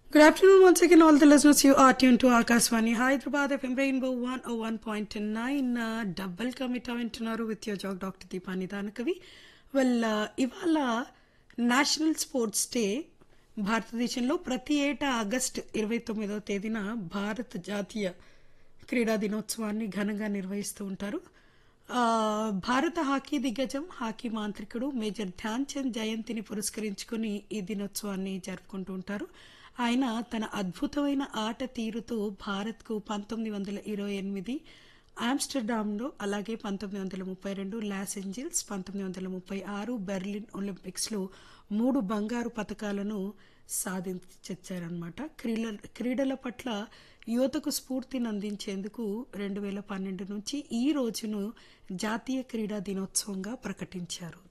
Good afternoon once again, all the listeners. You are tuned to Akaswani Hyderabad FM Rainbow 101.9 uh, double కమిటా వింటున్నారు with your jog doctor దీపాని దానకవి well ఇవాళ national sports day భారతదేశంలో ప్రతి ఏటా August ఇరవై తొమ్మిదవ తేదీన భారత జాతీయ క్రీడా దినోత్సవాన్ని ఘనంగా నిర్వహిస్తూ ఉంటారు ఆ, భారత హాకీ దిగ్గజం హాకీ మాంత్రికుడు మేజర్ ధ్యాన్ చంద్ జయంతిని పురస్కరించుకుని ఈ దినోత్సవాన్ని జరుపుకుంటూ ఉంటారు ఆయన తన అద్భుతమైన ఆట తీరుతో భారత్కు పంతొమ్మిది వందల ఇరవై ఎనిమిది ఆమ్స్టర్డామ్లో అలాగే పంతొమ్మిది వందల ముప్పై రెండు లాస్ ఏంజల్స్ పంతొమ్మిది వందల ముప్పై ఆరు బెర్లిన్ ఒలింపిక్స్లో మూడు బంగారు పథకాలను సాధించారనమాట క్రీడల క్రీడల పట్ల యువతకు స్ఫూర్తిని అందించేందుకు రెండు వేల పన్నెండు నుంచి ఈ రోజును జాతీయ క్రీడా దినోత్సవంగా ప్రకటించారు